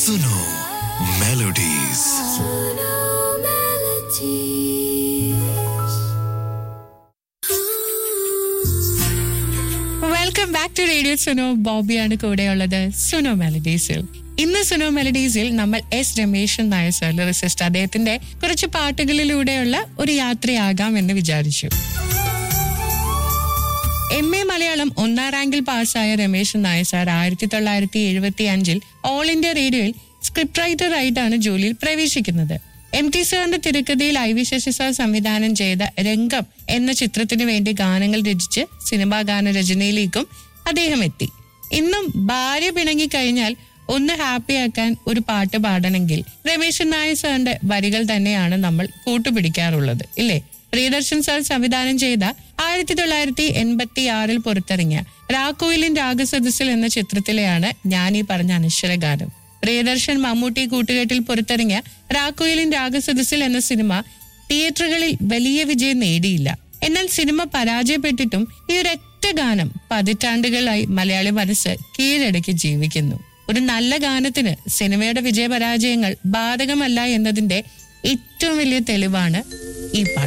Suno melodies welcome back to radio Suno ബോബിയാണ് കൂടെയുള്ളത് സുനോ മെലഡീസിൽ ഇന്ന് സുനോ മെലഡീസിൽ നമ്മൾ എസ് രമേശൻ നായർ സർ റിസിസ്റ്റ് അദ്ദേഹത്തിന്റെ കുറച്ച് പാട്ടുകളിലൂടെയുള്ള ഒരു യാത്രയാകാം എന്ന് വിചാരിച്ചു എം എ മലയാളം ഒന്നാം റാങ്കിൽ പാസ്സായ രമേശൻ നായർ സാർ ആയിരത്തി തൊള്ളായിരത്തി എഴുപത്തി അഞ്ചിൽ ഓൾ ഇന്ത്യ റേഡിയോയിൽ സ്ക്രിപ്റ്റ് റൈറ്റർ ആയിട്ടാണ് ജോലിയിൽ പ്രവേശിക്കുന്നത് എം ടി സാറിന്റെ തിരക്കഥയിൽ ഐ വി ശശി സാർ സംവിധാനം ചെയ്ത രംഗം എന്ന ചിത്രത്തിനു വേണ്ടി ഗാനങ്ങൾ രചിച്ച് സിനിമാ ഗാന രചനയിലേക്കും അദ്ദേഹം എത്തി ഇന്നും ഭാര്യ പിണങ്ങിക്കഴിഞ്ഞാൽ ഒന്ന് ഹാപ്പിയാക്കാൻ ഒരു പാട്ട് പാടണമെങ്കിൽ രമേശൻ നായർ സാറിന്റെ വരികൾ തന്നെയാണ് നമ്മൾ കൂട്ടുപിടിക്കാറുള്ളത് ഇല്ലേ പ്രിയദർശൻ സാർ സംവിധാനം ചെയ്ത ആയിരത്തി തൊള്ളായിരത്തി എൺപത്തി ആറിൽ പുറത്തിറങ്ങിയ രാക്കോയിലിൻ രാഗസദസ്സിൽ എന്ന ചിത്രത്തിലെയാണ് ഞാൻ ഈ പറഞ്ഞ അനശ്വരഗാനം പ്രിയദർശൻ മമ്മൂട്ടി കൂട്ടുകെട്ടിൽ പുറത്തിറങ്ങിയ രാക്കോയിലിൻ രാഗസദസ്സിൽ എന്ന സിനിമ തിയേറ്ററുകളിൽ വലിയ വിജയം നേടിയില്ല എന്നാൽ സിനിമ പരാജയപ്പെട്ടിട്ടും ഈ ഒരൊറ്റ ഗാനം പതിറ്റാണ്ടുകളായി മലയാളി മനസ്സ് കീഴടക്കി ജീവിക്കുന്നു ഒരു നല്ല ഗാനത്തിന് സിനിമയുടെ വിജയപരാജയങ്ങൾ ബാധകമല്ല എന്നതിന്റെ ഏറ്റവും വലിയ തെളിവാണ് ഈ പാട്ട്